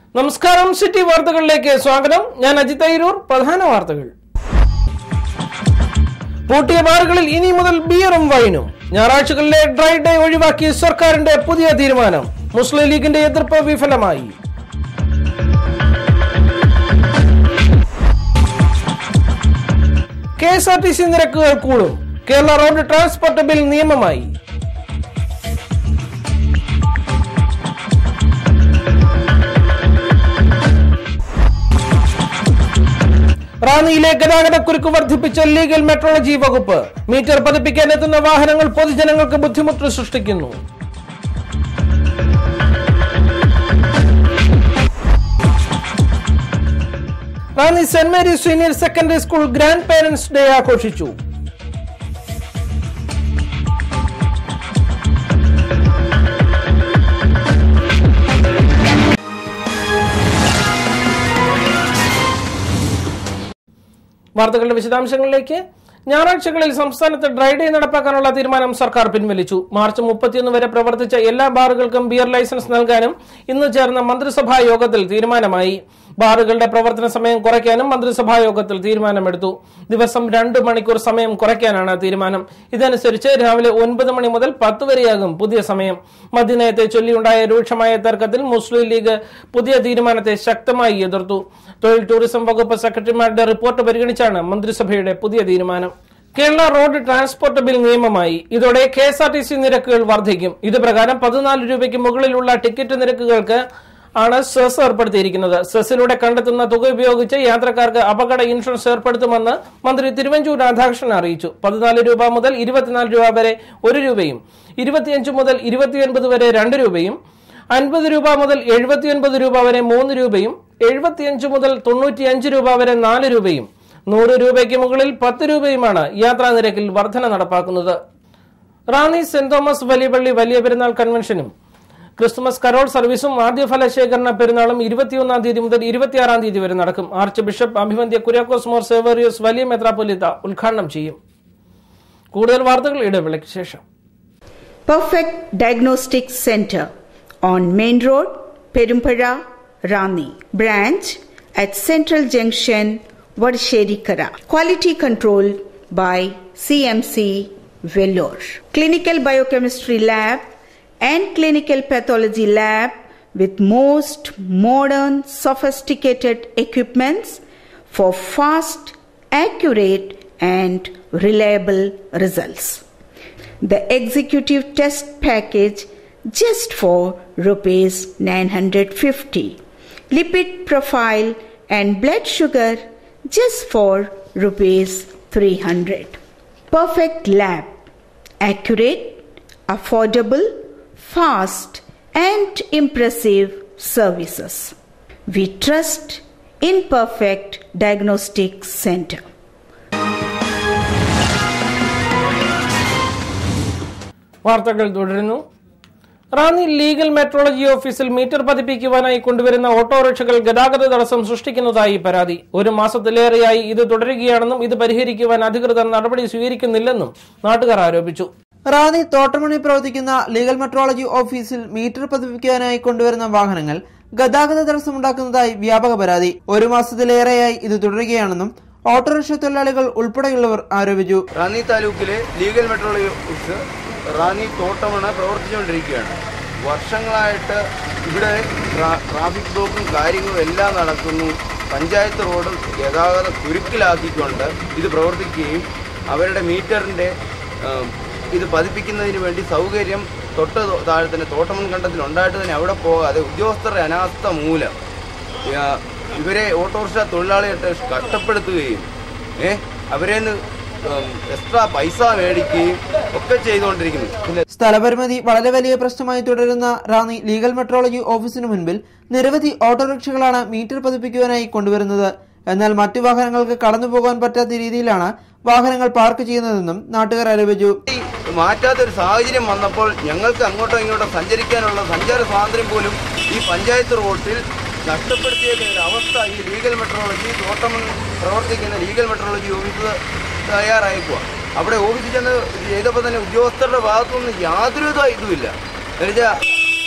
നമസ്കാരം സിറ്റി വാർത്തകളിലേക്ക് സ്വാഗതം ഞാൻ അജിത് അയിരൂർ പ്രധാന വാർത്തകൾ പൂട്ടിയ ബാറുകളിൽ ഇനി മുതൽ ബിയറും വൈനും ഞായറാഴ്ചകളിലെ ഡ്രൈ ഡേ ഒഴിവാക്കി സർക്കാരിന്റെ പുതിയ തീരുമാനം മുസ്ലിം ലീഗിന്റെ എതിർപ്പ് വിഫലമായി K S R T C നിരക്കുകൾ കൂടും കേരള റോഡ് ട്രാൻസ്പോർട്ട് ബിൽ നിയമമായി റാന്നിയിലെ ഗതാഗതക്കുരുക്ക് വർദ്ധിപ്പിച്ച ലീഗൽ മെട്രോളജി വകുപ്പ് മീറ്റർ പതിപ്പിക്കാൻ എത്തുന്ന വാഹനങ്ങൾ പൊതുജനങ്ങൾക്ക് ബുദ്ധിമുട്ട് സൃഷ്ടിക്കുന്നു Ranni saint Mary's senior secondary school grand parents day ആഘോഷിച്ചു വാർത്തകളുടെ വിശദാംശങ്ങളിലേക്ക് ഞായറാഴ്ചകളിൽ സംസ്ഥാനത്ത് ഡ്രൈ ഡേ നടപ്പാക്കാനുള്ള തീരുമാനം സർക്കാർ പിൻവലിച്ചു മാർച്ച് മുപ്പത്തിയൊന്ന് വരെ പ്രവർത്തിച്ച എല്ലാ ബാറുകൾക്കും ബിയർ ലൈസൻസ് നൽകാനും ഇന്ന് ചേർന്ന മന്ത്രിസഭാ യോഗത്തിൽ തീരുമാനമായി ബാറുകളുടെ പ്രവർത്തന സമയം കുറയ്ക്കാനും മന്ത്രിസഭാ യോഗത്തിൽ തീരുമാനമെടുത്തു ദിവസം രണ്ട് മണിക്കൂർ സമയം കുറയ്ക്കാനാണ് തീരുമാനം ഇതനുസരിച്ച് രാവിലെ ഒൻപത് മണി മുതൽ പത്ത് വരെയാകും പുതിയ സമയം മദ്യനയത്തെ ചൊല്ലിയുണ്ടായ രൂക്ഷമായ തർക്കത്തിൽ മുസ്ലിം ലീഗ് പുതിയ തീരുമാനത്തെ ശക്തമായി എതിർത്തു തൊഴിൽ ടൂറിസം വകുപ്പ് സെക്രട്ടറിമാരുടെ റിപ്പോർട്ട് പരിഗണിച്ചാണ് മന്ത്രിസഭയുടെ പുതിയ തീരുമാനം കേരള റോഡ് ട്രാൻസ്പോർട്ട് ബിൽ നിയമമായി ഇതോടെ K S R T C നിരക്കുകൾ വർദ്ധിക്കും ഇത് പ്രകാരം പതിനാല് രൂപയ്ക്ക് മുകളിലുള്ള ടിക്കറ്റ് നിരക്കുകൾക്ക് ആണ് സെസ് ഏർപ്പെടുത്തിയിരിക്കുന്നത് സെസ്സിലൂടെ കണ്ടെത്തുന്ന തുക ഉപയോഗിച്ച് യാത്രക്കാർക്ക് അപകട ഇൻഷുറൻസ് ഏർപ്പെടുത്തുമെന്ന് മന്ത്രി തിരുവഞ്ചൂർ രാധാകൃഷ്ണൻ അറിയിച്ചു പതിനാല് രൂപ മുതൽ ഇരുപത്തിനാല് രൂപ വരെ ഒരു രൂപയും ഇരുപത്തിയഞ്ച് മുതൽ ഇരുപത്തിയൊൻപത് വരെ രണ്ട് രൂപയും അൻപത് രൂപ മുതൽ എഴുപത്തിയൊൻപത് രൂപ വരെ മൂന്ന് രൂപയും എഴുപത്തിയഞ്ച് മുതൽ തൊണ്ണൂറ്റിയഞ്ച് രൂപ വരെ നാല് രൂപയും നൂറ് രൂപയ്ക്ക് മുകളിൽ പത്ത് രൂപയുമാണ് യാത്രാ നിരക്കിൽ വർധന നടപ്പാക്കുന്നത് റാന്നി സെന്റ് തോമസ് വലിയ പള്ളി വലിയ പെരുന്നാൾ കൺവെൻഷനും ക്രിസ്തുമസ് കരോൾ സർവീസും ആദ്യ ഫലശേഖരണ പെരുന്നാളും ഇരുപത്തിയൊന്നാം തീയതി മുതൽ ഇരുപത്തിയാറാം തീയതി വരെ നടക്കും ആർച്ച് ബിഷപ്പ് അഭിവന്ധ്യ കുര്യാക്കോസ് മോർ സേവറിയോസ് വലിയ മെത്രാപ്പൊലിത്ത ഉദ്ഘാടനം ചെയ്യും കൂടുതൽ വാർത്തകൾ ഇടവേളയ്ക്ക് ശേഷം Perfect Diagnostic Center on Main Road, Perumpara, Rani. Branch at Central Junction, Vadasherikara. Quality control by CMC Vellore. Clinical Biochemistry Lab and Clinical Pathology Lab with most modern sophisticated equipments for fast, accurate and reliable results the executive test package just for rupees 950 lipid profile and blood sugar just for rupees 300 perfect lab accurate affordable fast and impressive services we trust in perfect diagnostic center വാർത്തകൾ തുടരുന്നു Ranni legal metrology ഓഫീസിൽ meter പതിപ്പിക്കുവാനായി കൊണ്ടുവരുന്ന ഓട്ടോറിക്ഷകൾ ഗതാഗത തടസ്സം സൃഷ്ടിക്കുന്നതായി പരാതി ഒരു മാസത്തിലേറെയായി ഇത് തുടരുകയാണെന്നും ഇത് പരിഹരിക്കുവാൻ അധികൃതർ നടപടി സ്വീകരിക്കുന്നില്ലെന്നും നാട്ടുകാർ ആരോപിച്ചു റാന്നി തോട്ടമണി പ്രവർത്തിക്കുന്ന ലീഗൽ മെട്രോളജി ഓഫീസിൽ മീറ്റർ പതിപ്പിക്കാനായി കൊണ്ടുവരുന്ന വാഹനങ്ങൾ ഗതാഗത തടസ്സമുണ്ടാക്കുന്നതായി വ്യാപക പരാതി ഒരു മാസത്തിലേറെയായി ഇത് തുടരുകയാണെന്നും ഓട്ടോറിക്ഷ തൊഴിലാളികൾ ഉൾപ്പെടെയുള്ളവർ ആരോപിച്ചു റാന്നി താലൂക്കിലെ legal metrology office Ranni Thottamon പ്രവർത്തിച്ചുകൊണ്ടിരിക്കുകയാണ് വർഷങ്ങളായിട്ട് ഇവിടെ ട്രാ- ട്രാഫിക് ബ്ലോക്കും കാര്യങ്ങളും എല്ലാം നടക്കുന്നു പഞ്ചായത്ത് റോഡ് ഗതാഗത കുരുക്കിലാക്കിക്കൊണ്ട് ഇത് പ്രവർത്തിക്കുകയും അവരുടെ മീറ്ററിൻ്റെ ഇത് പതിപ്പിക്കുന്നതിന് വേണ്ടി സൗകര്യം തൊട്ട് തോ- താഴെ തന്നെ തോട്ടമൺ കണ്ടത്തിൽ ഉണ്ടായിട്ട് തന്നെ അവിടെ പോകാതെ ഉദ്യോഗസ്ഥരുടെ അനാസ്ഥ മൂലം ആ, ഇവരെ ഓട്ടോറിക്ഷ തൊഴിലാളിയായിട്ട് കഷ്ടപ്പെടുത്തുകയും ഏ അവരെ എക്സ്ട്രാ പൈസ മേടിക്കുകയും ഒക്കെ ചെയ്തുകൊണ്ടിരിക്കുന്നു പിന്നെ സ്ഥലപരിമിതി വളരെ വലിയ പ്രശ്നമായി തുടരുന്ന റാന്നി ലീഗൽ മെട്രോളജി ഓഫീസിന് മുൻപിൽ നിരവധി ഓട്ടോറിക്ഷകളാണ് മീറ്റർ പതിപ്പിക്കുവാനായി കൊണ്ടുവരുന്നത് എന്നാൽ മറ്റു വാഹനങ്ങൾക്ക് കടന്നുപോകാൻ പറ്റാത്ത രീതിയിലാണ് വാഹനങ്ങൾ പാർക്ക് ചെയ്യുന്നതെന്നും നാട്ടുകാർ ആരോപിച്ചു ഈ മാറ്റാത്തൊരു സാഹചര്യം വന്നപ്പോൾ ഞങ്ങൾക്ക് അങ്ങോട്ടോ ഇങ്ങോട്ടോ സഞ്ചരിക്കാനുള്ള സഞ്ചാര സ്വാതന്ത്ര്യം പോലും ഈ പഞ്ചായത്ത് റോഡിൽ നഷ്ടപ്പെടുത്തിയേക്കുന്ന ഒരു അവസ്ഥ ഈ ലീഗൽ മെട്രോളജി തോട്ടം പ്രവർത്തിക്കുന്ന ലീഗൽ മെട്രോളജി ഓഫീസ് തയ്യാറായിക്കുക അവിടെ ഓഫീസിൽ ചെന്ന് ചെയ്തപ്പോൾ തന്നെ ഉദ്യോഗസ്ഥരുടെ ഭാഗത്തുനിന്ന് യാതൊരു ഇതും ഇതുമില്ല എന്നുവെച്ചാൽ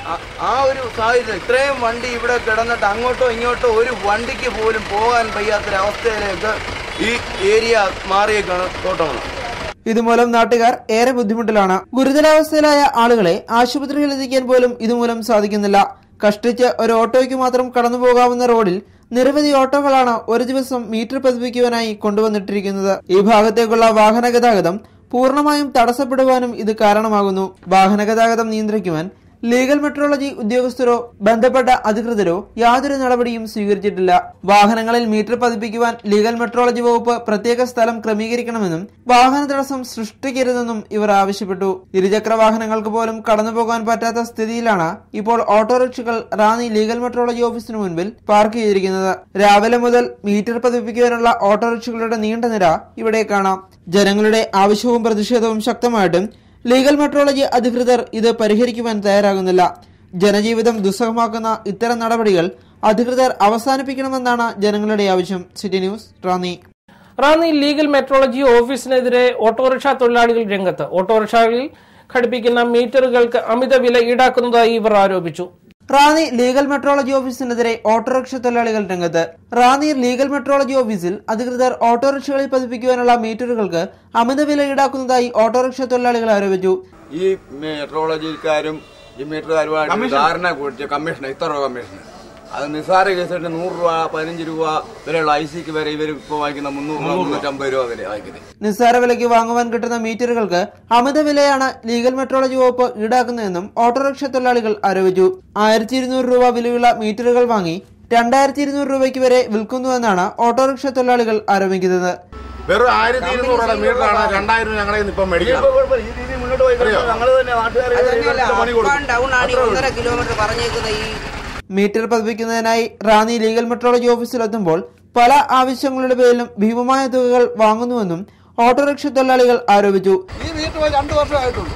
ആ- ആ ഒരു സാഹചര്യം ഇത്രയും വണ്ടി ഇവിടെ കിടന്നിട്ട് അങ്ങോട്ടോ ഇങ്ങോട്ടോ ഒരു വണ്ടിക്ക് പോലും പോകാൻ വയ്യാത്തൊരവസ്ഥയിലേക്ക് ഈ ഏരിയ മാറിയേക്കാണ് തോട്ടമണം ഇതുമൂലം നാട്ടുകാർ ഏറെ ബുദ്ധിമുട്ടിലാണ് ഗുരുതരാവസ്ഥയിലായ ആളുകളെ ആശുപത്രിയിൽ എത്തിക്കാൻ പോലും ഇതുമൂലം സാധിക്കുന്നില്ല കഷ്ടിച്ച് ഒരു ഓട്ടോയ്ക്ക് മാത്രം കടന്നു പോകാവുന്ന റോഡിൽ നിരവധി ഓട്ടോകളാണ് ഒരു ദിവസം മീറ്റർ പതിപ്പിക്കുവാനായി കൊണ്ടുവന്നിട്ടിരിക്കുന്നത് ഈ ഭാഗത്തേക്കുള്ള വാഹന ഗതാഗതം പൂർണ്ണമായും തടസ്സപ്പെടുവാനും ഇത് കാരണമാകുന്നു വാഹന ഗതാഗതം നിയന്ത്രിക്കുവാൻ ലീഗൽ മെട്രോളജി ഉദ്യോഗസ്ഥരോ ബന്ധപ്പെട്ട അധികൃതരോ യാതൊരു നടപടിയും സ്വീകരിച്ചിട്ടില്ല വാഹനങ്ങളിൽ മീറ്റർ പതിപ്പിക്കുവാൻ ലീഗൽ മെട്രോളജി വകുപ്പ് പ്രത്യേക സ്ഥലം ക്രമീകരിക്കണമെന്നും വാഹന തടസ്സം സൃഷ്ടിക്കരുതെന്നും ഇവർ ആവശ്യപ്പെട്ടു ഇരുചക്ര വാഹനങ്ങൾക്ക് പോലും കടന്നുപോകാൻ പറ്റാത്ത സ്ഥിതിയിലാണ് ഇപ്പോൾ ഓട്ടോറിക്ഷകൾ റാന്നി ലീഗൽ മെട്രോളജി ഓഫീസിന് മുൻപിൽ പാർക്ക് ചെയ്തിരിക്കുന്നത് രാവിലെ മുതൽ മീറ്റർ പതിപ്പിക്കുവാനുള്ള ഓട്ടോറിക്ഷകളുടെ നീണ്ട നിര ഇവിടെ കാണാം ജനങ്ങളുടെ ആവശ്യവും പ്രതിഷേധവും ശക്തമായിട്ടും ലീഗൽ മെട്രോളജി അധികൃതർ ഇത് പരിഹരിക്കുവാൻ തയ്യാറാകുന്നില്ല ജനജീവിതം ദുസ്സഹമാക്കുന്ന ഇത്തരം നടപടികൾ അധികൃതർ അവസാനിപ്പിക്കണമെന്നാണ് ജനങ്ങളുടെ ആവശ്യം city news Ranni Ranni legal metrology ഓഫീസിനെതിരെ ഓട്ടോറിക്ഷ തൊഴിലാളികൾ രംഗത്ത് ഓട്ടോറിക്ഷകളിൽ ഘടിപ്പിക്കുന്ന മീറ്ററുകൾക്ക് അമിത വില ഈടാക്കുന്നതായി ഇവർ ആരോപിച്ചു റാന്നി ലീഗൽ മെട്രോളജി ഓഫീസിനെതിരെ ഓട്ടോറിക്ഷ തൊഴിലാളികൾ രംഗത്ത് റാന്നി ലീഗൽ മെട്രോളജി ഓഫീസിൽ അധികൃതർ ഓട്ടോറിക്ഷകളിൽ പതിപ്പിക്കുവാനുള്ള മീറ്ററുകൾക്ക് അമിത വില ഈടാക്കുന്നതായി ഓട്ടോറിക്ഷ തൊഴിലാളികൾ ആരോപിച്ചു ഈ മെട്രോളജിക്കാരും ഈ മീറ്ററുകാരുമായിട്ട് ധാരണ കുറിച്ച് കമ്മീഷൻ ഇത്ര രൂപ കമ്മീഷൻ അത് നിസ്സാര കേസിട്ട് നൂറ് രൂപ പതിനഞ്ച് രൂപ വരെയുള്ള ഐ സിക്ക് വരെ ഇവർ ഇപ്പോൾ വാങ്ങിക്കുന്ന മുന്നൂറ് രൂപ മുന്നൂറ്റമ്പത് രൂപ വരെ വാങ്ങിക്കുന്നത് നിസ്സാര വിലയ്ക്ക് വാങ്ങുവാൻ കിട്ടുന്ന മീറ്ററുകൾക്ക് അമിത വിലയാണ് ലീഗൽ മെട്രോളജി വകുപ്പ് ഈടാക്കുന്നതെന്നും ഓട്ടോറിക്ഷ തൊഴിലാളികൾ ആരോപിച്ചു ആയിരത്തി ഇരുന്നൂറ് രൂപ വിലയുള്ള മീറ്ററുകൾ വാങ്ങി രണ്ടായിരത്തി ഇരുന്നൂറ് രൂപയ്ക്ക് വരെ വിൽക്കുന്നുവെന്നാണ് ഓട്ടോറിക്ഷ തൊഴിലാളികൾ ആരോപിക്കുന്നത് വെറും ആയിരത്തി ഇരുന്നൂറ് മീറ്ററാണ് രണ്ടായിരം ഞങ്ങളെ ഇപ്പം മേടിക്കാം ഈ രീതി മുന്നോട്ട് പോയി കഴിഞ്ഞാൽ ഞങ്ങൾ തന്നെ നാട്ടുകാരെ പണി കൊടുക്കും ഡൗൺ ആണ് ഈ ഒന്നര കിലോമീറ്റർ പറഞ്ഞേക്കുന്ന ഈ മീറ്റർ പതിപ്പിക്കുന്നതിനായി റാന്നി ലീഗൽ മെട്രോളജി ഓഫീസിലെത്തുമ്പോൾ പല ആവശ്യങ്ങളുടെ പേരിലും ഭീമമായ തുകകൾ വാങ്ങുന്നുവെന്നും ഓട്ടോറിക്ഷ തൊഴിലാളികൾ ആരോപിച്ചു ഈ വീട്ടിൽ പോയി രണ്ടു വർഷമായിട്ടുള്ളൂ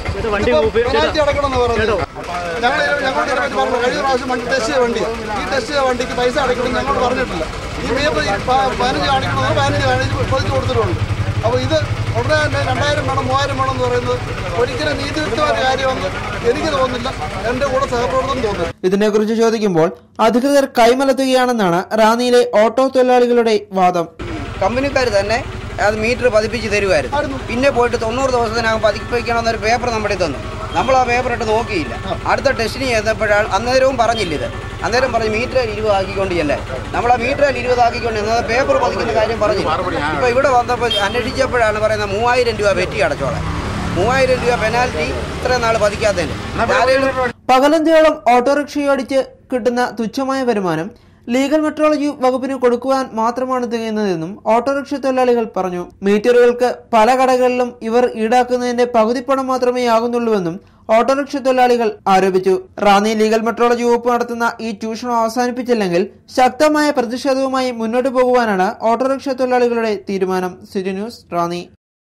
പെനാൽറ്റി അടക്കണമെന്ന് പറയുന്നത് ഞങ്ങൾ ഞങ്ങളോട് ഇതിനെപ്പറ്റി പറഞ്ഞു കഴിഞ്ഞ പ്രാവശ്യം വണ്ടി ടെസ്റ്റ് ചെയ്ത വണ്ടി ഈ ടെസ്റ്റ് ചെയ്ത വണ്ടിക്ക് പൈസ അടയ്ക്കണം ഞങ്ങളോട് പറഞ്ഞിട്ടില്ല ഈ മേപ്പ് ഈ പ- പതിനഞ്ച് കാണിക്കണമെന്ന് പതിനഞ്ച് കാണിച്ച് പതിച്ച് കൊടുത്തിട്ടുണ്ട് അപ്പോൾ ഇത് ഉടനെ തന്നെ രണ്ടായിരം വേണം മൂവായിരം വേണം എന്ന് പറയുന്നത് ഒരിക്കലും നീതിയുക്തമായ കാര്യമെന്ന് എനിക്ക് തോന്നുന്നില്ല എൻ്റെ കൂടെ സഹപ്രവർത്തനം തോന്നുന്നു ഇതിനെക്കുറിച്ച് ചോദിക്കുമ്പോൾ അധികൃതർ കൈമലത്തുകയാണെന്നാണ് റാന്നിയിലെ ഓട്ടോ തൊഴിലാളികളുടെ വാദം കമ്പനിക്കാർ തന്നെ അത് മീറ്റർ പതിപ്പിച്ച് തരുമായിരുന്നു പിന്നെ പോയിട്ട് തൊണ്ണൂറ് ദിവസത്തിനകം പതിപ്പിക്കണമെന്നൊരു പേപ്പർ നമ്മുടെ തന്നു നമ്മൾ ആ പേപ്പർ ഇട്ട് നോക്കിയില്ല അടുത്ത ടെസ്റ്റിന് ചെയ്തപ്പോഴാണ് അന്നേരവും പറഞ്ഞില്ല ഇത് അന്നേരം പറഞ്ഞു മീറ്റർ ഇരുപത് ആക്കിക്കൊണ്ട് ചെല്ലേ നമ്മൾ ആ മീറ്റർ ഇരുപത് ആക്കിക്കൊണ്ട് എന്നത് പേപ്പർ പതിക്കുന്ന കാര്യം പറഞ്ഞില്ല ഇപ്പൊ ഇവിടെ വന്നപ്പോൾ അന്വേഷിച്ചപ്പോഴാണ് പറയുന്നത് മൂവായിരം രൂപ വെറ്റി അടച്ചോളാം മൂവായിരം രൂപ പെനാൽറ്റി ഇത്ര നാൾ പതിക്കാത്തതിന് ആരെങ്കിലും പകലന്തിയോളം ഓട്ടോറിക്ഷയോടിച്ച് കിട്ടുന്ന തുച്ഛമായ വരുമാനം ലീഗൽ മെട്രോളജി വകുപ്പിന് കൊടുക്കുവാൻ മാത്രമാണ് തികയുന്നതെന്നും ഓട്ടോറിക്ഷ തൊഴിലാളികൾ പറഞ്ഞു മീറ്ററുകൾക്ക് പല കടകളിലും ഇവർ ഈടാക്കുന്നതിന്റെ പകുതി പണം മാത്രമേ ആകുന്നുള്ളൂവെന്നും ഓട്ടോറിക്ഷ തൊഴിലാളികൾ ആരോപിച്ചു റാന്നി ലീഗൽ മെട്രോളജി വകുപ്പ് നടത്തുന്ന ഈ ചൂഷണം അവസാനിപ്പിച്ചില്ലെങ്കിൽ ശക്തമായ പ്രതിഷേധവുമായി മുന്നോട്ടു പോകുവാനാണ് ഓട്ടോറിക്ഷ തൊഴിലാളികളുടെ തീരുമാനം city news Ranni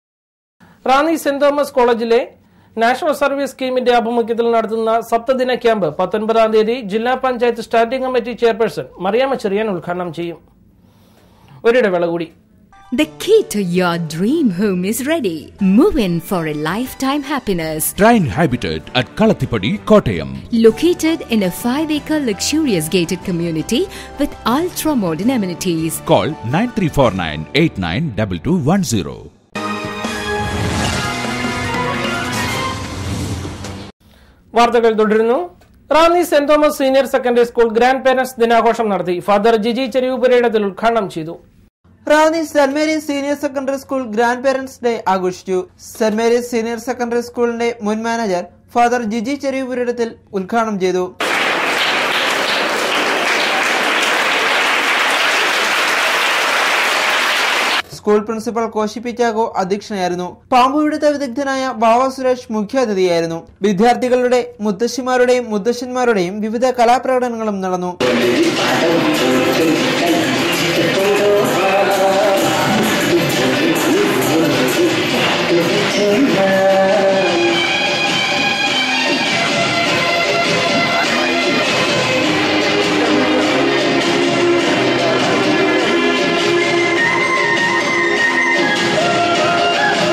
Ranni saint Thomas കോളേജിലെ നാഷണൽ സർവീസ് സ്കീമിന്റെ ആഭിമുഖ്യത്തിൽ നടത്തുന്ന സപ്തദിന ക്യാമ്പ് പത്തൊൻപതാം തീയതി ജില്ലാ panchayat standing committee chairperson Mariamma Cherian ഉദ്ഘാടനം ചെയ്യും ഒരിടവേള കൂടി The key to your dream home is ready. Move in for a lifetime happiness. Shrine Habitat at Kalathipadi, Kottayam. Located in a 5 acre luxurious gated community with ultra modern amenities. Call 9349 892210. വാർത്തകൾ തുടരുന്നു Ranni saint Thomas senior secondary school grand parents ദിനാഘോഷം നടത്തി father Jiji ചെരിവ് പുരയിടത്തിൽ ഉദ്ഘാടനം ചെയ്തു Ranni saint Mary's senior secondary school grand parents day ആഘോഷിച്ചു saint Mary's senior secondary സ്കൂളിന്റെ മുൻ മാനേജർ ഫാദർ ജിജി ചെറിയപുരത്തിൽ ഉദ്ഘാടനം ചെയ്തു സ്കൂൾ പ്രിൻസിപ്പൽ കോശി പിച്ചാക്കോ അധ്യക്ഷനായിരുന്നു പാമ്പുപിടുത്ത വിദഗ്ധനായ ബാവ സുരേഷ് മുഖ്യാതിഥിയായിരുന്നു വിദ്യാർത്ഥികളുടെ മുത്തശ്ശിമാരുടെയും മുത്തശ്ശന്മാരുടെയും വിവിധ കലാപ്രകടനങ്ങളും നടന്നു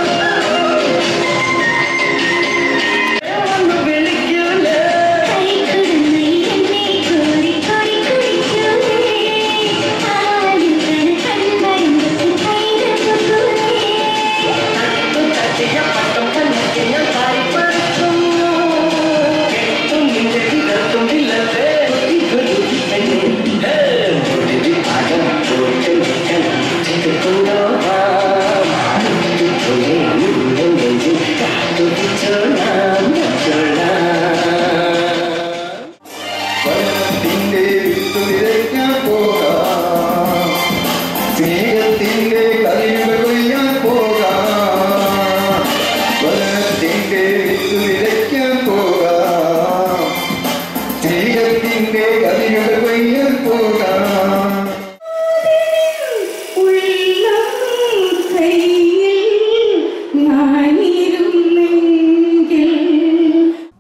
വിളിക്കൂലേ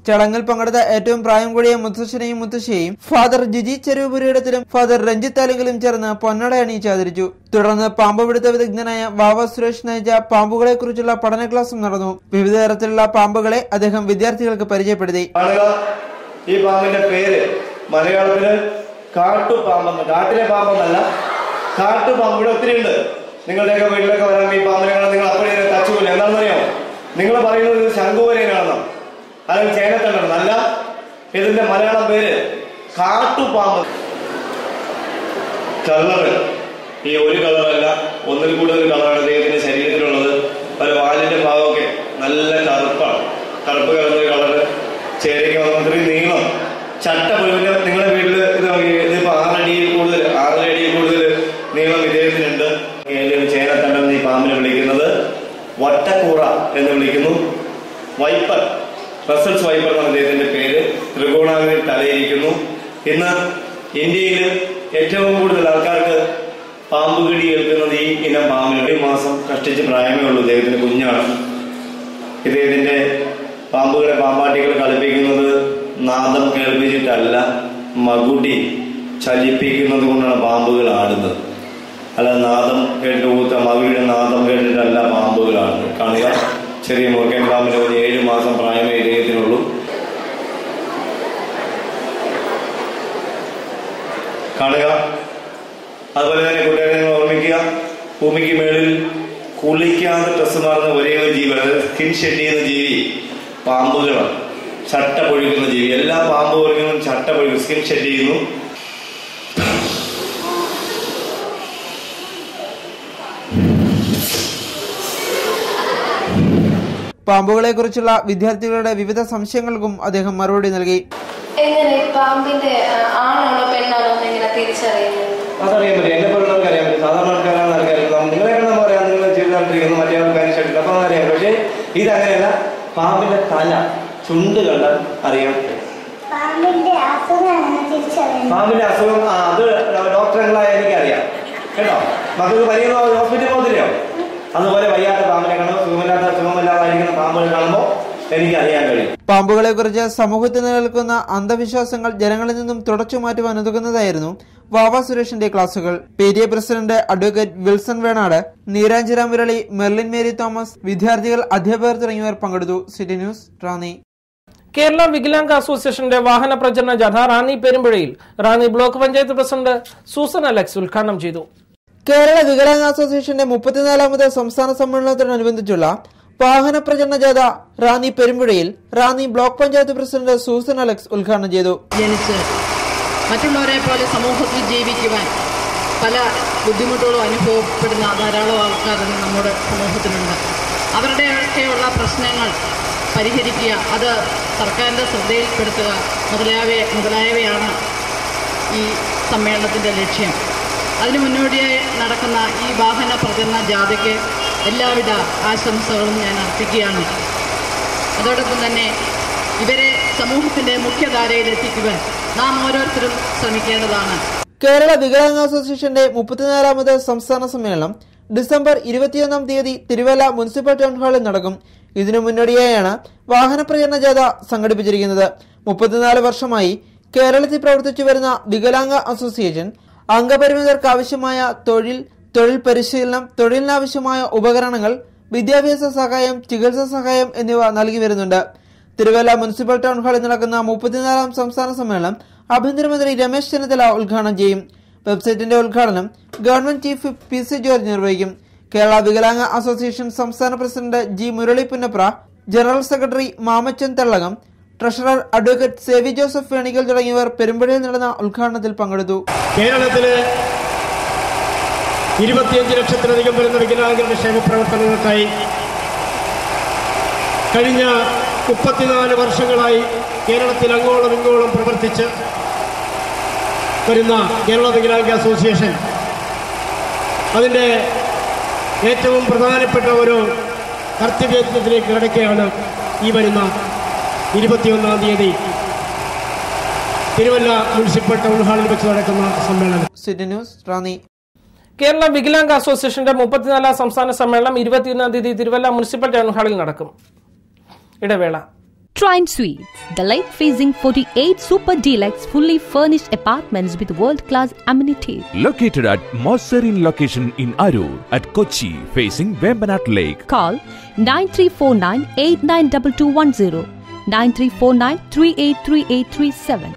ചടങ്ങിൽ പങ്കെടുത്ത ഏറ്റവും പ്രായം കൂടിയ മുത്തശ്ശനെയും മുത്തശ്ശിയെയും ഫാദർ ജിജി ചെരുവുപുരയിടത്തിലും ഫാദർ രഞ്ജിത്ത് താലിങ്കലും ചേർന്ന് പൊന്നട അണിയിച്ച് ആദരിച്ചു തുടർന്ന് പാമ്പ് പിടുത്ത വിദഗ്ധനായ വാവ സുരേഷ് നയിച്ച പാമ്പുകളെ കുറിച്ചുള്ള പഠന ക്ലാസും നടന്നു വിവിധ തരത്തിലുള്ള പാമ്പുകളെ അദ്ദേഹം വിദ്യാർത്ഥികൾക്ക് പരിചയപ്പെടുത്തി കാണുക ഈ പാമ്പിന്റെ പേര് മലയാളത്തില് കാട്ടുപാമ്പെന്ന് കാട്ടിലെ പാമ്പെന്നല്ല കാട്ടുപാമ്പ് ഇവിടെ ഒത്തിരി ഉണ്ട് നിങ്ങളുടെയൊക്കെ വീട്ടിലൊക്കെ വരാൻ ഈ പാമ്പിനെ കാണാൻ നിങ്ങൾ അപ്പോഴേ തച്ചുമില്ല എന്താണെന്ന് അറിയാമോ നിങ്ങൾ പറയുന്നത് ഇത് ശംഖുവരേനാണെന്ന് അല്ലെങ്കിൽ ചേനത്തണ്ടെന്ന് അല്ല ഇതിന്റെ മലയാളം പേര് കാട്ടുപാമ്പ് കളറ് ഈ ഒരു കളറല്ല ഒന്നിൽ കൂടുതൽ കളറാണ് അദ്ദേഹത്തിന്റെ ശരീരത്തിലുള്ളത് പല വാലിന്റെ ഭാഗമൊക്കെ നല്ല കറുപ്പാണ് കറുപ്പ് കലർന്ന കളറ് ചേരയ്ക്ക് വന്ന ഇത്രയും നീളം ചട്ട പുഴുവിന് നിങ്ങളുടെ വീട്ടിൽ ഇത് നോക്കി, ഇതിപ്പോ ആറടിയിൽ കൂടുതൽ ആറര അടിയിൽ കൂടുതൽ നീളം ഇദ്ദേഹത്തിനുണ്ട് ഏലിയൻ ചേനത്തണ്ടൻ ഈ പാമ്പിനെ വിളിക്കുന്നത് വട്ടക്കൂറ എന്ന് വിളിക്കുന്നു വൈപ്പർ റസൽസ് വൈപ്പർ എന്നാണ് അദ്ദേഹത്തിന്റെ പേര് ത്രികോണാകൃതി തലയിരിക്കുന്നു ഇന്ന് ഇന്ത്യയിൽ ഏറ്റവും കൂടുതൽ ആൾക്കാർക്ക് പാമ്പ് കടി ഏൽക്കുന്നത് ഈ ഇനം പാമ്പിന് ഒരു മാസം കഷ്ടിച്ച് പ്രായമേ ഉള്ളൂ ഇദ്ദേഹത്തിന്റെ കുഞ്ഞാണ് ഇദ്ദേഹത്തിന്റെ പാമ്പുകളെ പാമ്പാട്ടികൾ കളിപ്പിക്കുന്നത് നാദം കേൾപ്പിച്ചിട്ടല്ല മകുടി ചലിപ്പിക്കുന്നത് കൊണ്ടാണ് പാമ്പുകൾ ആടുന്നത് അല്ല നാദം കേട്ട് ഊത്ത മകുടിയുടെ നാദം കേട്ടിട്ടല്ല പാമ്പുകൾ ആടുന്നത് കാണുക ചെറിയ മുറുക്കൻ പാമ്പിന് ഒരു ഏഴ് മാസം പ്രായമേ ഇദ്ദേഹത്തിനുള്ളൂ കാണുക അതുപോലെ തന്നെ കൂട്ടുകാരെ നിങ്ങൾ ഓർമ്മിക്കുക ഭൂമിക്ക് മേളിൽ കുളിക്കാതെ ഡ്രസ് മാറുന്ന ഒരേ ഒരു ജീവി അതായത് സ്കിൻ ഷെഡ് ചെയ്യുന്ന ജീവി പാമ്പുകളാണ് ചട്ട പൊഴിക്കുന്ന ജീവി എല്ലാ പാമ്പ് വർഗ്ഗങ്ങളും ചട്ട പൊഴിക്കും സ്കിൻ ഷെഡ് ചെയ്യുന്നു പാമ്പുകളെ കുറിച്ചുള്ള വിദ്യാർത്ഥികളുടെ വിവിധ സംശയങ്ങൾക്കും അദ്ദേഹം മറുപടി നൽകി എങ്ങനെ പാമ്പിന്റെ ആ, ആണാണോ പെണ്ണാണോ എന്ന് എങ്ങനെ തിരിച്ചറിയുന്നത് അതറിയാൻ പറ്റും എന്നെ പോലുള്ളവർക്ക് അറിയാൻ പറ്റും സാധാരണ ആൾക്കാരാണ് ആൾക്കാർ നിങ്ങളെയൊക്കെ നമ്മൾ പറയാം നിങ്ങൾ ചെയ്തുകൊണ്ടിരിക്കുന്നു മറ്റേ ആൾക്കാർ ഷെഡിൽ അപ്പൊ അറിയാം പക്ഷേ ഇതങ്ങനെയല്ല പാമ്പിന്റെ തല ചുണ്ട് കണ്ടാൽ അറിയാം പാമ്പിന്റെ അസുഖമാണ് തിരിച്ചറിയുന്നത് പാമ്പിന്റെ അസുഖം ആ അത് ഡോക്ടറുകളായ എനിക്കറിയാം കേട്ടോ മക്കൾക്ക് വലിയ ഹോസ്പിറ്റലിൽ പോകുന്നില്ലയോ അതുപോലെ വയ്യാത്ത പാമ്പിനെ കാണുമ്പോൾ സുഖമില്ലാത്ത സുഖമില്ലാതായിരിക്കുന്ന പാമ്പുകൾ കാണുമ്പോൾ എനിക്കറിയാൻ കഴിയും പാമ്പുകളെ കുറിച്ച് സമൂഹത്തിൽ നിലനിൽക്കുന്ന അന്ധവിശ്വാസങ്ങൾ ജനങ്ങളിൽ നിന്നും തുടച്ചു മാറ്റുവാൻ ഉതകുന്നതായിരുന്നു വാവ സുരേഷിന്റെ ക്ലാസുകൾ P T A president advocate Wilson Venad Niranjana Murali Merlin Mary Thomas വിദ്യാർത്ഥികൾ അധ്യാപകർ തുടങ്ങിയവർ പങ്കെടുത്തു സിറ്റി ന്യൂസ് റാന്നി കേരള വികലാംഗ അസോസിയേഷന്റെ വാഹന പ്രചരണ ജാഥ റാന്നി പെരുമ്പുഴയിൽ Ranni block panchayat president Susan Alex ഉദ്ഘാടനം ചെയ്തു കേരള വികലാംഗ അസോസിയേഷന്റെ മുപ്പത്തിനാലാമത് സംസ്ഥാന സമ്മേളനത്തോടനുബന്ധിച്ചുള്ള വാഹന പ്രചരണ ജാഥ റാന്നി പെരുമ്പുഴയിൽ Ranni block panchayat president Susan Alex ഉദ്ഘാടനം ചെയ്തു ജനിച്ച് മറ്റുള്ളവരെ പോലെ സമൂഹത്തിൽ ജീവിക്കുവാൻ പല ബുദ്ധിമുട്ടുകളും അനുഭവപ്പെടുന്ന ധാരാളം ആൾക്കാർ ഇന്ന് നമ്മുടെ സമൂഹത്തിലുണ്ട് അവരുടെയൊക്കെയുള്ള പ്രശ്നങ്ങൾ പരിഹരിക്കുക അത് സർക്കാരിൻ്റെ ശ്രദ്ധയിൽപ്പെടുത്തുക മുതലായവ മുതലായവയാണ് ഈ സമ്മേളനത്തിൻ്റെ ലക്ഷ്യം അതിനു മുന്നോടിയായി നടക്കുന്ന ഈ വാഹന പ്രചരണ ജാഥയ്ക്ക് എല്ലാവിധ ആശംസകളും ഞാൻ അർപ്പിക്കുകയാണ് അതോടൊപ്പം തന്നെ ഇവരെ സമൂഹത്തിൻ്റെ മുഖ്യധാരയിൽ എത്തിക്കുവാൻ നാം ഓരോരുത്തരും ശ്രമിക്കേണ്ടതാണ് കേരള വികലാംഗ അസോസിയേഷന്റെ മുപ്പത്തിനാലാമത് സംസ്ഥാന സമ്മേളനം ഡിസംബർ ഇരുപത്തിയൊന്നാം തീയതി തിരുവല്ല മുനിസിപ്പൽ ടൗൺ ഹാളിൽ നടക്കും ഇതിനു മുന്നോടിയായാണ് വാഹന പ്രചരണ ജാഥ സംഘടിപ്പിച്ചിരിക്കുന്നത് മുപ്പത്തിനാല് വർഷമായി കേരളത്തിൽ പ്രവർത്തിച്ചു വരുന്ന വികലാംഗ അസോസിയേഷൻ അംഗപരിമിതർക്ക് ആവശ്യമായ തൊഴിൽ തൊഴിൽ പരിശീലനം തൊഴിലിനാവശ്യമായ ഉപകരണങ്ങൾ വിദ്യാഭ്യാസ സഹായം ചികിത്സാ സഹായം എന്നിവ നൽകി വരുന്നുണ്ട് തിരുവല്ല മുനിസിപ്പൽ ടൗൺ ഹാളിൽ നടക്കുന്ന മുപ്പത്തിനാലാം സംസ്ഥാന സമ്മേളനം ആഭ്യന്തരമന്ത്രി രമേശ് ചെന്നിത്തല ഉദ്ഘാടനം ചെയ്യും വെബ്സൈറ്റിന്റെ ഉദ്ഘാടനം government chief P C George നിർവഹിക്കും കേരള വികലാംഗ അസോസിയേഷൻ സംസ്ഥാന president G Murali Punnapra general secretary Mamachan Thellakom treasurer advocate Sevi Joseph Venikkal തുടങ്ങിയവർ പെരുമ്പഴയിൽ നടന്ന ഉദ്ഘാടനത്തിൽ പങ്കെടുത്തു കേരളത്തിലെ ഇരുപത്തിയഞ്ച് ലക്ഷത്തിലധികം വരുന്ന വികലാംഗരുടെ ക്ഷേമ പ്രവർത്തനങ്ങൾക്കായി കഴിഞ്ഞ മുപ്പത്തിനാല് വർഷങ്ങളായി കേരളത്തിൽ അങ്ങോളം ഇങ്ങോളം പ്രവർത്തിച്ച് വരുന്ന കേരള വികലാംഗ അസോസിയേഷൻ അതിൻ്റെ ഏറ്റവും പ്രധാനപ്പെട്ട ഒരു കർത്തവ്യത്തിലേക്ക് കിടക്കുകയാണ് ഈ വരുന്ന ഇരുപത്തിയൊന്നാം തീയതി തിരുവല്ല മുനിസിപ്പൽ ടൗൺ ഹാളിൽ വെച്ച് നടക്കുന്ന സമ്മേളനം സിറ്റി ന്യൂസ് റാന്നി കേരള വികലാംഗ അസോസിയേഷന്റെ മുപ്പത്തിനാലാം സംസ്ഥാന സമ്മേളനം ഇരുപത്തിയൊന്നാം തീയതി തിരുവല്ല മുനിസിപ്പൽ ടൗൺ ഹാളിൽ നടക്കും ഇടവേള Trine Suites, the lake facing 48 super deluxe fully furnished apartments with world class amenities. Located at most serene location in Arur at Kochi facing Vembanat Lake. Call 9349 892210 9349 383837.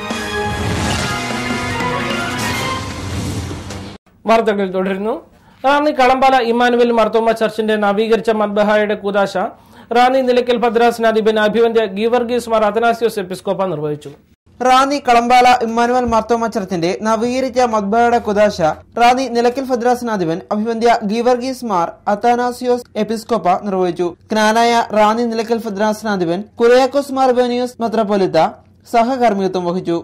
വാർത്തകൾ തുടരുന്നു റാന്നി കളമ്പാല ഇമ്മാനുവൽ മർത്തോമ ചർച്ചിന്റെ നവീകരിച്ച മദ്ബഹായുടെ കൂതാശ റാന്നി നിലയ്ക്കൽ ഭദ്രാസനാധിപൻ അഭിവന്യ ഗീവർഗീസ് മാർ അത്തനാസിയോസ് എപ്പിസ്കോപ്പ നിർവഹിച്ചു റാന്നി കളമ്പാല ഇമ്മാനുവൽ മാർത്തോമ ചർച്ചിന്റെ നവീകരിച്ച മദ്ബഹയുടെ കുദാശ റാന്നി നിലയ്ക്കൽ ഭദ്രാസനാധിപൻ അഭിവന്ധ്യ ഗീവർഗീസ് മാർ അത്താനാസിയോസ് എപ്പിസ്കോപ്പ നിർവഹിച്ചു ജ്ഞാനായ റാന്നി നിലയ്ക്കൽ ഭദ്രാസനാധിപൻ കുരയാക്കോസ് മാർ ബെനിയോസ് മെത്രാപ്പൊലിത്ത സഹകർമ്മിത്വം വഹിച്ചു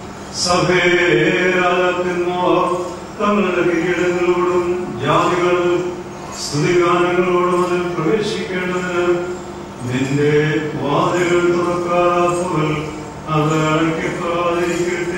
സഭേരാജത്തിന്മാർ തങ്ങളുടെ കിരീടങ്ങളോടും ജാതികൾ സ്തുതിഗാനങ്ങളോടും അതിൽ പ്രവേശിക്കേണ്ടതിന് നിന്റെ വാതിലുകൾ തുറക്കാത്തവർ അത് അടയ്ക്കാതിരിക്കട്ടെ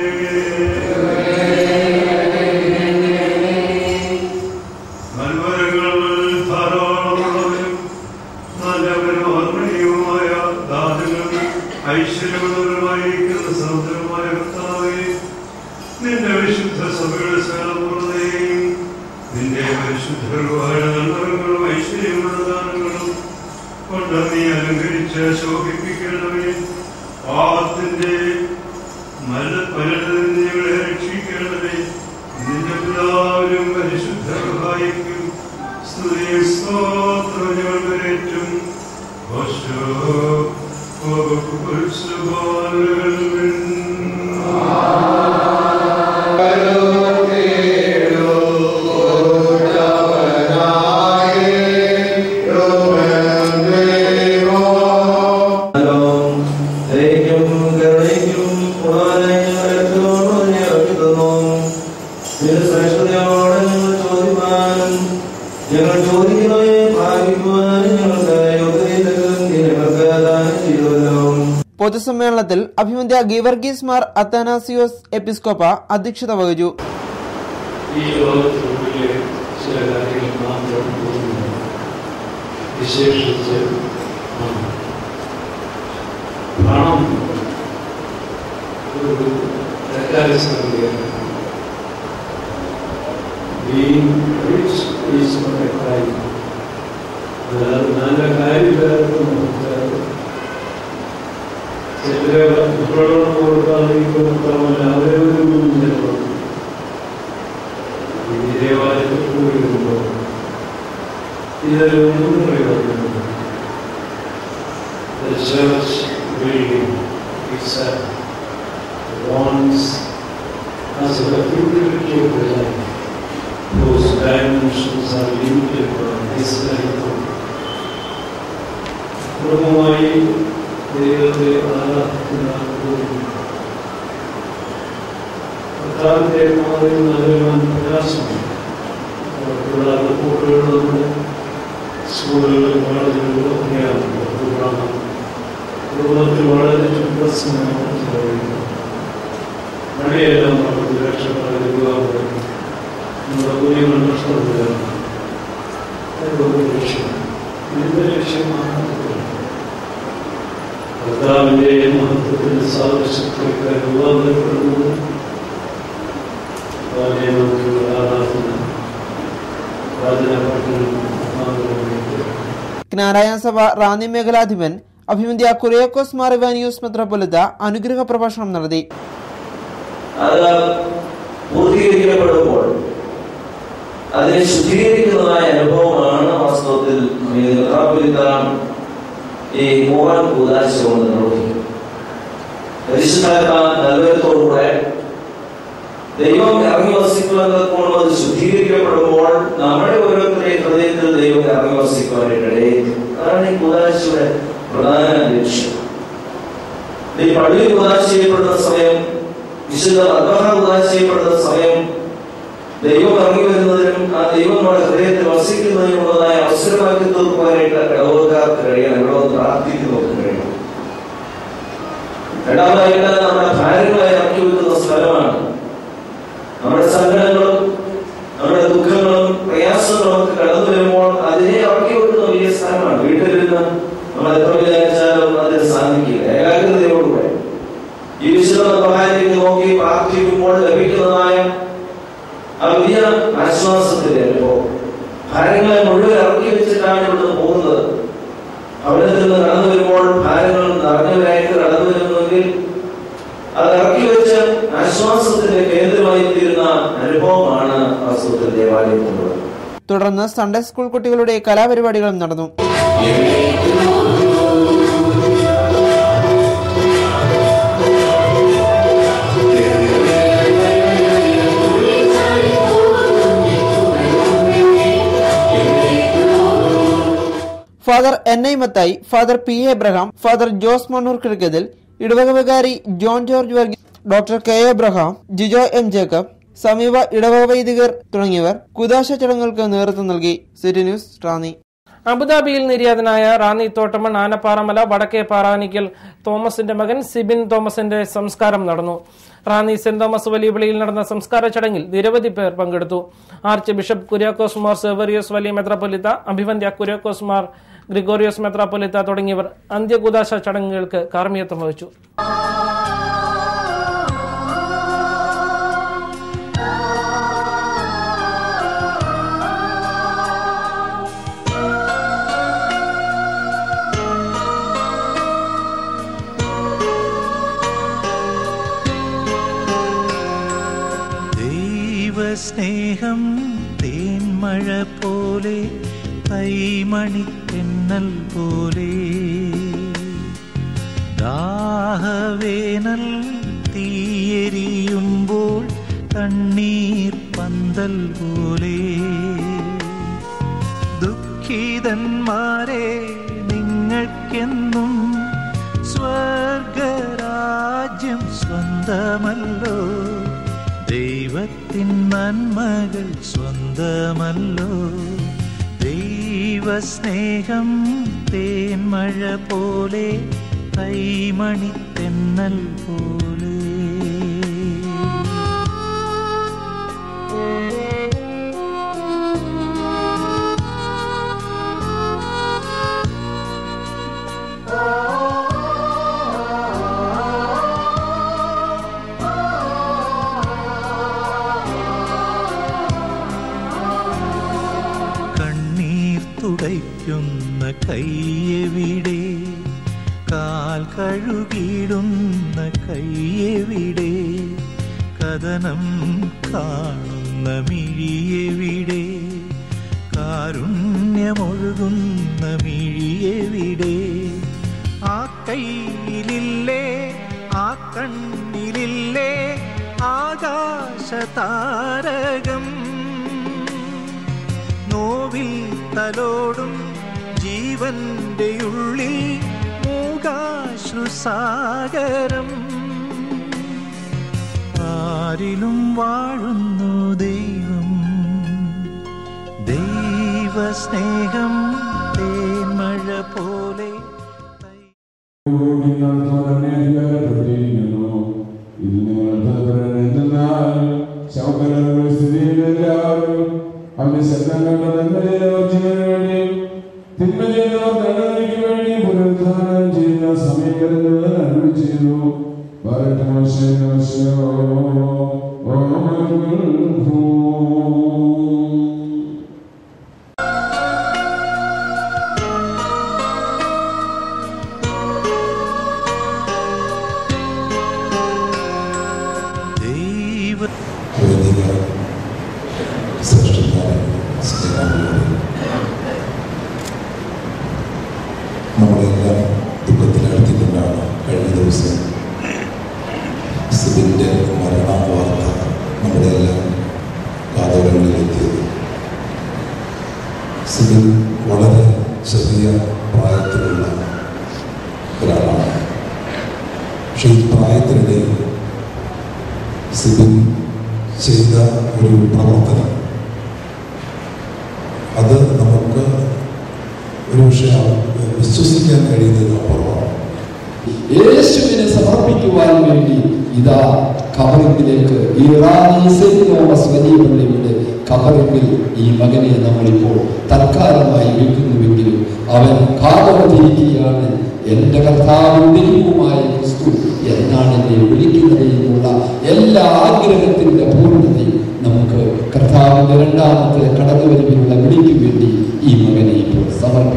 നൽവരങ്ങളിൽ ധാരാളമുള്ളവരും നല്ലവരും ആത്മീയവുമായ ദാനങ്ങൾ ഐശ്വര്യമുള്ളവരുമായിരിക്കുന്ന സമുദ്രമായ കർത്താവേ നിന്റെ വിശുദ്ധ സഭയുടെ സകലപൂർണ്ണതയും നിന്റെ പരിശുദ്ധമായ നന്മകളും ഐശ്വര്യമുള്ള ദാനങ്ങളും കൊണ്ട് നീ അലങ്കരിച്ച് ശോഭിപ്പിക്കണമേ പാപത്തിന്റെ മല പലരിൽ ഞങ്ങളെ രക്ഷിക്കണമേ നിന്റെ പിതാവിനും പരിശുദ്ധ സഹായിക്കും സ്തുതിയും സ്തോത്രം ഞങ്ങൾ വരേറ്റും ഞങ്ങൾ ചോദിക്കുന്നവയെ ഭാവിക്കുവാനും ഞങ്ങൾക്ക് യോഗ്യതയും ഞങ്ങൾക്ക് ദാനം ചെയ്തുവല്ലോ പൊതുസമ്മേളനത്തിൽ അഭിമന്യ ഗീവർഗീസ് മാർ അത്താനാസിയോസ് എപ്പിസ്കോപ്പ അധ്യക്ഷത വഹിച്ചു ഈ ലോകത്തിനുള്ളിലെ ചില കാര്യങ്ങൾ മാത്രം തോന്നുന്നു വിശേഷിച്ച് പണം. പണം ഒരു തെറ്റായ സംഗതിയാണ് Being rich is not a crime. അതായത് നല്ല കാര്യമില്ലായിരുന്നു ചിലരെ പ്രകടനം കൊടുക്കാതിരിക്കും മാത്രമല്ല അവരെ ഒരു ചിലപ്പോൾ ഈ ദേവാലയത്തിൽ പോയിരുമ്പോൾ ഇതൊന്നും പ്രയോജനമുണ്ട് The church building itself wants as a utility of the life. Those dimensions are limited by this life. കുടുംബമായി ദൈവത്തെ ആരാധിക്കുന്ന ഒരു കർത്താവിന്റെ മാതൃക നൽകുവാൻ പ്രയാസമാണ് അവർക്കുള്ള റിപ്പോർട്ടുകളുണ്ട് സ്കൂളുകളിൽ കോളേജുകളിലും ഒക്കെയാണ് പ്രോഗ്രാം കുടുംബത്തിൽ വളരെ പ്രശ്നമാണ് ചെലവഴിക്കുന്നത് മഴയെല്ലാം നമുക്ക് രക്ഷപ്പെടുക നമ്മുടെ കുഞ്ഞുങ്ങൾ നഷ്ടപ്പെടുകയാണ് അതൊരു ലക്ഷ്യം ഇതിന്റെ ലക്ഷ്യമാണ് കർത്താവിന്റെ മഹത്വത്തിന്റെ സാദൃശ്യത്തിലേക്ക് രൂപാന്തരപ്പെടുന്നത് വളരെ നമുക്കുള്ള ആരാധന ജ്ഞാനായ സഭ റാന്നി മേഖലാധിപൻ അഭിമന്യ കുരേക്കോസ് മാർ ഇവാനിയോസ് മെത്രാപ്പൊലിത്ത അനുഗ്രഹ പ്രഭാഷണം നടത്തി അത് പൂർത്തീകരിക്കപ്പെടുമ്പോൾ അതിനെ ശുദ്ധീകരിക്കുന്നതായ അനുഭവമാണ് വാസ്തവത്തിൽ മെത്രാപ്പൊലിത്താൻ ഈ മോഹൻ ഉദാശ കൊണ്ട് നിർവഹിക്കും പരിശുദ്ധാത്മാ നൽകത്തോടുകൂടെ ദൈവം ഇറങ്ങി വസിക്കുന്നത് കൊണ്ട് അത് ശുദ്ധീകരിക്കപ്പെടുമ്പോൾ നമ്മുടെ ഓരോരുത്തരുടെയും ഹൃദയത്തിൽ ദൈവം ഇറങ്ങി വസിക്കുവാനിടയെ അതാണ് ഈ കുദാശയുടെ പ്രധാന ലക്ഷ്യം ഈ പള്ളി കുദാശ ചെയ്യപ്പെടുന്ന സമയം വിശുദ്ധ അദ്വഹ കുദാശ ചെയ്യപ്പെടുന്ന സമയം ദൈവം ഇറങ്ങി വരുന്നതിനും ആ ദൈവം നമ്മുടെ ഹൃദയത്തിൽ വസിക്കുന്നതിനുള്ളതായ അവസരമാക്കി തീർക്കുവാനായിട്ട് ഇടവക്കാർക്ക് കഴിയണം ഇവിടെ ഒന്ന് പ്രാർത്ഥിക്കുന്നവർക്ക് കഴിയണം രണ്ടാമതായിട്ട് നമ്മുടെ ഭാര്യകളെ ഇറക്കി വെക്കുന്ന സ്ഥലമാണ് നമ്മുടെ സങ്കടങ്ങളും നമ്മുടെ ദുഃഖങ്ങളും പ്രയാസങ്ങളും ഒക്കെ കടന്നു വരുമ്പോൾ അതിനെ ഇറക്കി വെക്കുന്ന വലിയ സ്ഥലമാണ് വീട്ടിലിരുന്ന് നമ്മൾ എത്ര വിചാരിച്ചാലും അതിന് ആ വലിയ ആശ്വാസത്തിന്റെ അനുഭവം ഭാരങ്ങളെ മുഴുവൻ ഇറക്കി വെച്ചിട്ടാണ് ഇവിടുന്ന് പോകുന്നത് അവിടെ നിന്ന് കടന്നു വരുമ്പോൾ ഭാരങ്ങൾ നിറഞ്ഞവരായിട്ട് കടന്നു വരുന്നുവെങ്കിൽ അത് ഇറക്കി വെച്ച് ആശ്വാസത്തിന്റെ കേന്ദ്രമായി തീരുന്ന അനുഭവമാണ് വാസ്തവത്തിൽ ദേവാലയത്തിലുള്ളത് തുടർന്ന് സൺഡേ സ്കൂൾ കുട്ടികളുടെ കലാപരിപാടികളും നടന്നു father N I Mathai father P A Abraham father Jose Mannur Kizhakkethil ഇടവക വികാരി John George Varghese doctor K Abraham Jijo M Jacob സമീപ ഇടവക വൈദികർ തുടങ്ങിയവർ കുദാശ ചടങ്ങുകൾക്ക് നേതൃത്വം നൽകി സിറ്റി ന്യൂസ് റാന്നി അബുദാബിയിൽ നിര്യാതനായ റാന്നി തോട്ടമൺ ആനപ്പാറമല വടക്കേ പാറാനിക്കൽ തോമസിന്റെ മകൻ സിബിൻ തോമസിന്റെ സംസ്കാരം നടന്നു റാന്നി സെന്റ് തോമസ് വലിയ വിളിയിൽ നടന്ന സംസ്കാര ചടങ്ങിൽ നിരവധി പേർ പങ്കെടുത്തു ആർച്ച് ബിഷപ്പ് കുര്യാക്കോസ് മാർ സെവറിയോസ് വലിയ മെത്രാപ്പൊലിത്ത അഭിവന്ധ്യ കുര്യാക്കോസ് മാർ ഗ്രിഗോറിയോസ് മെത്രാപ്പൊലിത്ത തുടങ്ങിയവർ അന്ത്യകുദാശ ചടങ്ങുകൾക്ക് കാർമ്മികത്വം വഹിച്ചു ദൈവസ്നേഹം തേന്മഴ പോലെ കൈമണിത്തെന്നൽ പോലെ ദാഹവേനൽ തീയെരിയുമ്പോൾ തണ്ണീർ പന്തൽ പോലെ ദുഃഖിതന്മാരെ നിങ്ങൾക്കെന്നും സ്വർഗരാജ്യം സ്വന്തമല്ലോ ദൈവത്തിൻ നന്മകൾ സ്വന്തമല്ലോ ദൈവസ്നേഹം തേന്മഴ പോലെ കൈമണി തെന്നൽ പോലെ കണ്ണീർ തുടയ്ക്കുന്ന കയ്യെവിടെ കാൽ കഴുകിടുന്ന കയ്യെവിടെ കഥനം കാണുന്ന മിഴിയെവിടെ കാരുണ്യമൊഴുകുന്ന മിഴിയെവിടെ ആ കയ്യിലില്ലേ ആ കണ്ണിലില്ലേ ആകാശതാരകം നോവിൽ തലോടും ജീവന്റെ ഉള്ളിൽ മൂകാശ്രുസാഗരം ആരിലും വാഴുന്നു ദൈവം ദൈവസ്നേഹം തേന്മഴ പോലെ അവന്റെ ശബ്ദങ്ങളുടെ നന്മയിലേക്ക് വേണ്ടി തിന്മയിലേക്ക് വേണ്ടി പുനരുദ്ധാനം ചെയ്യുന്ന സമയം വരുന്നത് അരുളി ചെയ്തു ദൈവ നമ്മളെല്ലാം ദുഃഖത്തിലാഴ്ത്തിക്കൊണ്ടാണ് കഴിഞ്ഞ ദിവസം സിബിൻ്റെ മരണ വാർത്ത നമ്മുടെ എല്ലാം കാതോരങ്ങളിലെത്തിയത് സിബിൻ വളരെ ചെറിയ പ്രായത്തിലുള്ള ഒരാളാണ് പക്ഷെ ഈ പ്രായത്തിനിടയിൽ സിബിൻ ചെയ്ത ഒരു പ്രവർത്തനം അത് നമുക്ക് ഒരു പക്ഷേ വിശ്വസിക്കാൻ കഴിയുന്നതിന് അപ്പുറമാണ് യേശുവിനെ സമർപ്പിക്കുവാൻ വേണ്ടി ഇതാ കബറിങ്കിലേക്ക് ഈ റാണി സെന്റ് തോമസ് വലിയ പള്ളിയുടെ കബറിങ്കിൽ ഈ മകനെ നമ്മളിപ്പോൾ തൽക്കാലമായി വെക്കുന്നുവെങ്കിലും അവൻ കാതോർത്തിരിക്കുകയാണ് എന്റെ കർത്താവും ദൈവവുമായ ക്രിസ്തു എന്നാണ് എന്നെ വിളിക്കുന്നത് എന്നുള്ള എല്ലാ ആഗ്രഹത്തിന്റെ പൂർണ്ണതയും നമുക്ക് രണ്ടാമത്തെ കടന്നുവരവിനുള്ള വിളിക്ക് വേണ്ടി ഈ മകനെ ഇപ്പോൾ സമർപ്പിക്കും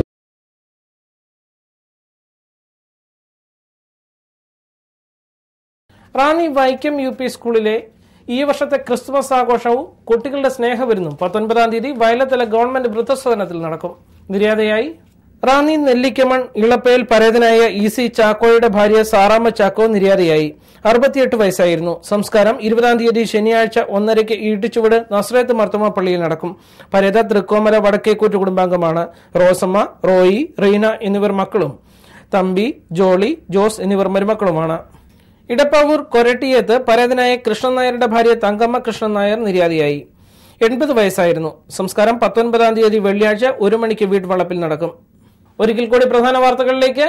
റാന്നി വൈക്കം യു പി സ്കൂളിലെ ഈ വർഷത്തെ ക്രിസ്തുമസ് ആഘോഷവും കുട്ടികളുടെ സ്നേഹവിരുന്നും പത്തൊൻപതാം തീയതി വയലത്തല ഗവൺമെന്റ് വൃദ്ധസദനത്തിൽ നടക്കും നിര്യാതയായി റാന്നി നെല്ലിക്കമൺ ഇളപ്പേൽ പരേതനായ ഇ സി ചാക്കോയുടെ ഭാര്യ സാറാമ്മ ചാക്കോ നിര്യാതയായി അറുപത്തിയെട്ട് വയസ്സായിരുന്നു സംസ്കാരം ഇരുപതാം തീയതി ശനിയാഴ്ച ഒന്നരയ്ക്ക് ഈട്ടിച്ചുവിട് നസ്രത്ത് മർത്തമ പള്ളിയിൽ നടക്കും പരേത തൃക്കോമല വടക്കേക്കൂറ്റ് കുടുംബാംഗമാണ് റോസമ്മ റോയി റീന എന്നിവർ മക്കളും തമ്പി ജോളി ജോസ് എന്നിവർ മരുമക്കളുമാണ് ഇടപ്പാവൂർ കൊരട്ടിയത്ത് പരേതനായ കൃഷ്ണൻ നായരുടെ ഭാര്യ തങ്കമ്മ കൃഷ്ണൻ നായർ നിര്യാതയായി എൺപത് വയസ്സായിരുന്നു സംസ്കാരം പത്തൊൻപതാം തീയതി വെള്ളിയാഴ്ച ഒരു മണിക്ക് വീട്ടുവളപ്പിൽ നടക്കും ഒരിക്കൽ കൂടി പ്രധാന വാർത്തകളിലേക്ക്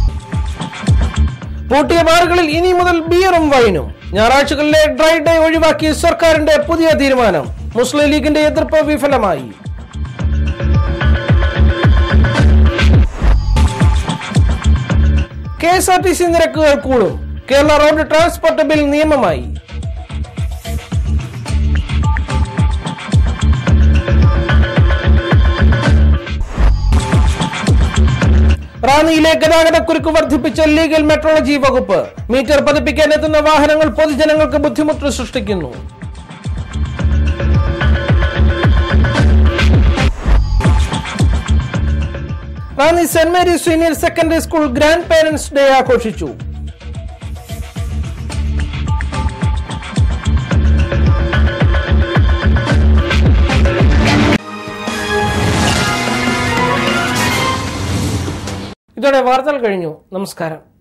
പൂട്ടിയ ബാറുകളിൽ ഇനി മുതൽ ബിയറും വൈനും ഞായറാഴ്ചകളിലെ ഡ്രൈ ഡേ ഒഴിവാക്കി സർക്കാരിന്റെ പുതിയ തീരുമാനം മുസ്ലിം ലീഗിന്റെ എതിർപ്പ് വിഫലമായി K S R T C നിരക്കുകൾ കൂടും കേരള റോഡ് ട്രാൻസ്പോർട്ട് ബിൽ നിയമമായി റാന്നിയിലെ ഗതാഗതക്കുരുക്ക് വർദ്ധിപ്പിച്ച ലീഗൽ മെട്രോളജി വകുപ്പ് മീറ്റർ പതിപ്പിക്കാൻ എത്തുന്ന വാഹനങ്ങൾ പൊതുജനങ്ങൾക്ക് ബുദ്ധിമുട്ട് സൃഷ്ടിക്കുന്നു Ranni saint Mary's senior secondary school grand parents day ആഘോഷിച്ചു ഇതോടെ വാർത്തകൾ കഴിഞ്ഞു നമസ്കാരം